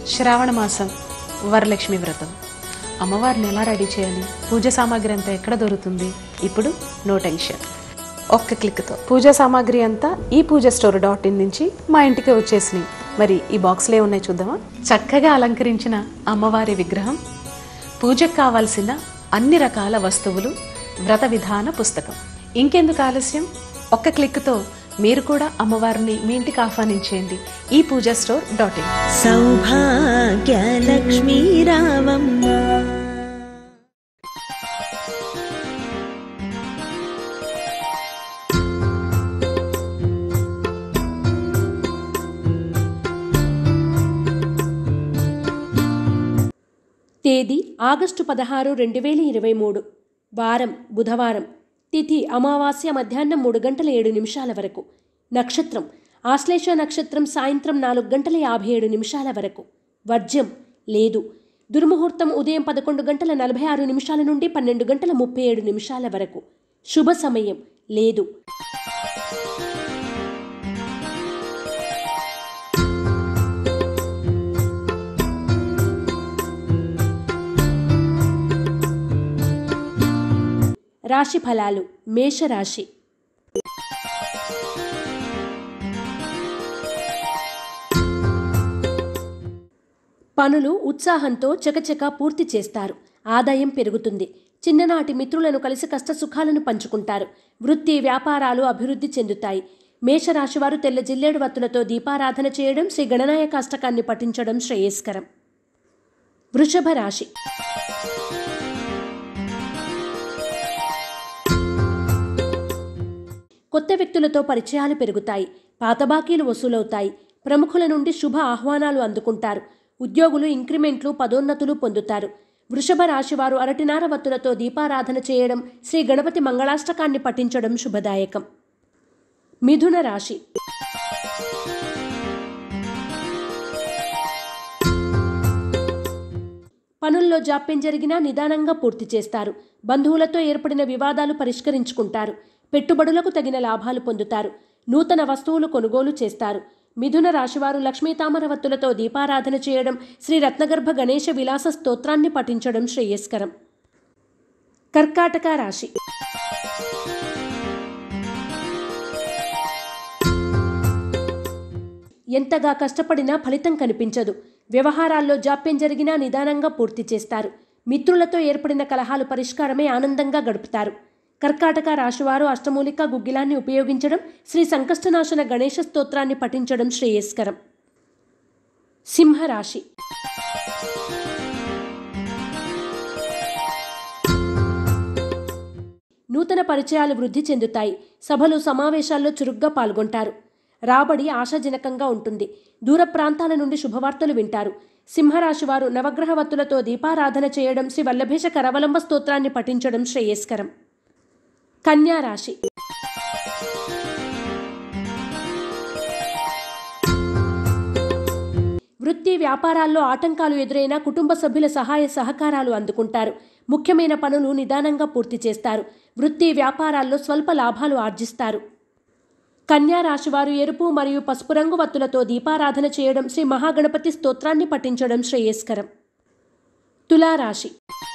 శ్రావణ మాసం వరలక్ష్మి వ్రతం అమ్మవారిని ఎలా రెడీ చేయాలి పూజ సామాగ్రి అంతా ఎక్కడ దొరుకుతుంది ఇప్పుడు నో టెన్షన్ ఒక్క క్లిక్తో పూజా సామాగ్రి అంతా ఈ పూజ స్టోర్ డాట్ ఇన్ నుంచి మా ఇంటికి వచ్చేసినాయి మరి ఈ బాక్స్లో ఏమున్నాయి చూద్దామా చక్కగా అలంకరించిన అమ్మవారి విగ్రహం పూజకు కావాల్సిన అన్ని రకాల వస్తువులు వ్రత విధాన పుస్తకం ఇంకెందుకు ఆలస్యం ఒక్క క్లిక్తో మీరు కూడా అమ్మవారిని మీ ఇంటికి ఆహ్వానించేయండి ఈ Pooja store dot in Saubhagyalakshmi రావమ్మ తేదీ ఆగస్టు పదహారు రెండు వేల ఇరవై మూడు వారం బుధవారం తిథి అమావాస్య మధ్యాహ్నం మూడు గంటల ఏడు నిమిషాల వరకు నక్షత్రం ఆశ్లేష నక్షత్రం సాయంత్రం నాలుగు గంటల యాభై ఏడు నిమిషాల వరకు వర్జ్యం లేదు దుర్ముహూర్తం ఉదయం పదకొండు గంటల నలభై ఆరు నిమిషాల నుండి పన్నెండు గంటల ముప్పై ఏడు నిమిషాల వరకు శుభ సమయం లేదు రాశి ఫలాలు మేషరాశి పనులు ఉత్సాహంతో చకచక పూర్తి చేస్తారు ఆదాయం పెరుగుతుంది చిన్ననాటి మిత్రులను కలిసి కష్టసుఖాలను పంచుకుంటారు వృత్తి వ్యాపారాలు అభివృద్ధి చెందుతాయి మేషరాశివారు తెల్ల జిల్లేడు వత్తులతో దీపారాధన చేయడం శ్రీ గణనాయక అష్టకాన్ని పఠించడం శ్రేయస్కరం వృషభ రాశి కొత్త వ్యక్తులతో పరిచయాలు పెరుగుతాయి పాత బాకీలు వసూలవుతాయి ప్రముఖుల నుండి శుభ ఆహ్వానాలు అందుకుంటారు ఉద్యోగులు ఇంక్రిమెంట్లు పదోన్నతులు పొందుతారు వృషభ రాశివారు అరటినార వత్తులతో దీపారాధన చేయడం శ్రీ గణపతి మంగళాష్టకాన్ని పఠించడం శుభదాయకం మిథున రాశి పనుల్లో జాప్యం జరిగినా నిదానంగా పూర్తి చేస్తారు బంధువులతో ఏర్పడిన వివాదాలు పరిష్కరించుకుంటారు పెట్టుబడులకు తగిన లాభాలు పొందుతారు నూతన వస్తువులు కొనుగోలు చేస్తారు మిథున రాశివారు లక్ష్మీ తామరవత్తులతో దీపారాధన చేయడం శ్రీ రత్నగర్భ గణేశ విలాస స్తోత్రాన్ని పఠించడం శ్రేయస్కరం కర్కాటక రాశి ఎంతగా కష్టపడినా ఫలితం కనిపించదు వ్యవహారాల్లో జాప్యం జరిగినా నిదానంగా పూర్తి చేస్తారు మిత్రులతో ఏర్పడిన కలహాలు పరిష్కారమే ఆనందంగా గడుపుతారు కర్కాటక రాశివారు అష్టమూలిక గుగ్గిలాన్ని ఉపయోగించడం శ్రీ సంకష్టనాశన గణేశ స్తోత్రాన్ని పఠించడం శ్రేయస్కరం సింహరాశి నూతన పరిచయాలు వృద్ధి చెందుతాయి సభలు సమావేశాల్లో చురుగ్గా పాల్గొంటారు రాబడి ఆశాజనకంగా ఉంటుంది దూర ప్రాంతాల నుండి శుభవార్తలు వింటారు సింహరాశి వారు నవగ్రహవత్తులతో దీపారాధన చేయడం శ్రీ వల్లభేష కరవలంబ స్తోత్రాన్ని పఠించడం శ్రేయస్కరం కన్యా రాశి వృత్తి వ్యాపారాల్లో ఆటంకాలు ఎదురైనా కుటుంబ సభ్యుల సహాయ సహకారాలు అందుకుంటారు ముఖ్యమైన పనులు నిదానంగా పూర్తి చేస్తారు వృత్తి వ్యాపారాల్లో స్వల్ప లాభాలు ఆర్జిస్తారు కన్యా రాశివారు ఎరుపు మరియు పసుపు రంగు వత్తులతో దీపారాధన చేయడం శ్రీ మహాగణపతి స్తోత్రాన్ని పఠించడం శ్రేయస్కరం తులారాశి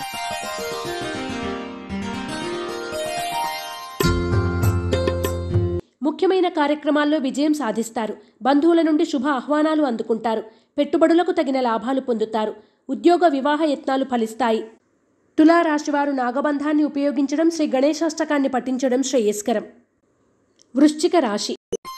ముఖ్యమైన కార్యక్రమాల్లో విజయం సాధిస్తారు బంధువుల నుండి శుభ ఆహ్వానాలు అందుకుంటారు పెట్టుబడులకు తగిన లాభాలు పొందుతారు ఉద్యోగ వివాహ యత్నాలు ఫలిస్తాయి తులారాశివారు నాగబంధాన్ని ఉపయోగించడం శ్రీ గణేశాష్టకాన్ని పఠించడం శ్రేయస్కరం వృశ్చిక రాశి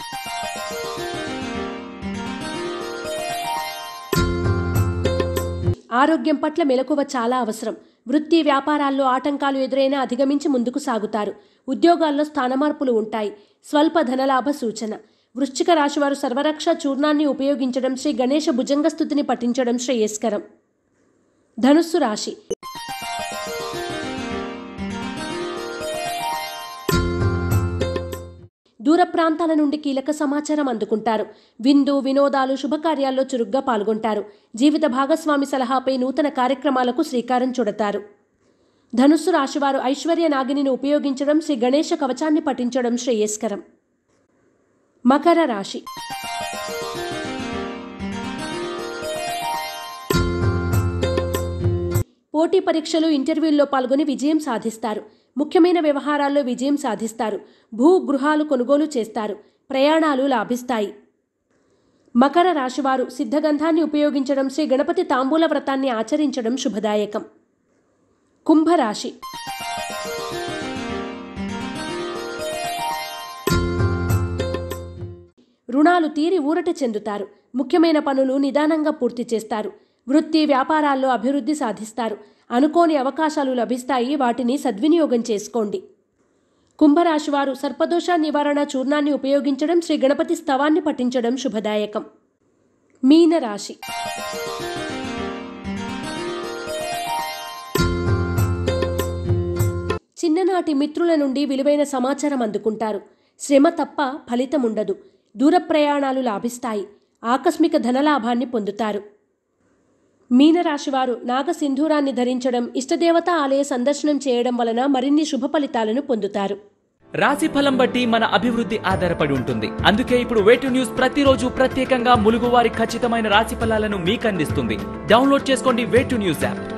ఆరోగ్యం పట్ల మెలకువ చాలా అవసరం వృత్తి వ్యాపారాల్లో ఆటంకాలు ఎదురైనా అధిగమించి ముందుకు సాగుతారు ఉద్యోగాల్లో స్థానమార్పులు ఉంటాయి స్వల్ప ధనలాభ సూచన వృశ్చిక రాశివారు సర్వరక్ష చూర్ణాన్ని ఉపయోగించడం శ్రీ గణేశ భుజంగస్థుతిని పఠించడం శ్రేయస్కరం ధనుస్సు రాశి దూర ప్రాంతాల నుండి కీలక సమాచారం అందుకుంటారు విందు వినోదాలు శుభకార్యాల్లో చురుగ్గా పాల్గొంటారు జీవిత భాగస్వామి సలహాపై నూతన కార్యక్రమాలకు శ్రీకారం చుడతారు ధనుస్సు రాశివారు ఐశ్వర్య నాగిని ఉపయోగించడం శ్రీ గణేశ కవచాన్ని పఠించడం శ్రేయస్కరం మకర రాశి పోటీ పరీక్షలు ఇంటర్వ్యూల్లో పాల్గొని విజయం సాధిస్తారు ముఖ్యమైన వ్యవహారాల్లో విజయం సాధిస్తారు భూ గృహాలు కొనుగోలు చేస్తారు ప్రయాణాలు లాభిస్తాయి మకర రాశివారు సిద్ధగంధాన్ని ఉపయోగించడం శ్రీ గణపతి తాంబూల వ్రతాన్ని ఆచరించడం శుభదాయకం కుంభరాశి రుణాలు తీరి ఊరట చెందుతారు ముఖ్యమైన పనులు నిదానంగా పూర్తి చేస్తారు వృత్తి వ్యాపారాల్లో అభివృద్ధి సాధిస్తారు అనుకోని అవకాశాలు లభిస్తాయి వాటిని సద్వినియోగం చేసుకోండి కుంభరాశివారు సర్పదోష నివారణ చూర్ణాన్ని ఉపయోగించడం శ్రీ గణపతి స్తవాన్ని పఠించడం శుభదాయకం మీనరాశి చిన్ననాటి మిత్రుల నుండి విలువైన సమాచారం అందుకుంటారు శ్రమ తప్ప ఫలితం ఉండదు దూర ప్రయాణాలు లాభిస్తాయి ఆకస్మిక ధనలాభాన్ని పొందుతారు మీనరాశివారు నాగసింధూరాన్ని ధరించడం ఇష్టదేవత ఆలయ సందర్శనం చేయడం వలన మరిన్ని శుభ ఫలితాలను పొందుతారు రాశి ఫలం బట్టి మన అభివృద్ధి ఆధారపడి ఉంటుంది అందుకే ఇప్పుడు వేటు న్యూస్ ప్రతిరోజు ప్రత్యేకంగా ములుగువారి ఖచ్చితమైన రాశి ఫలాలను మీకు అందిస్తుంది డౌన్లోడ్ చేసుకోండి వేటు న్యూస్ యాప్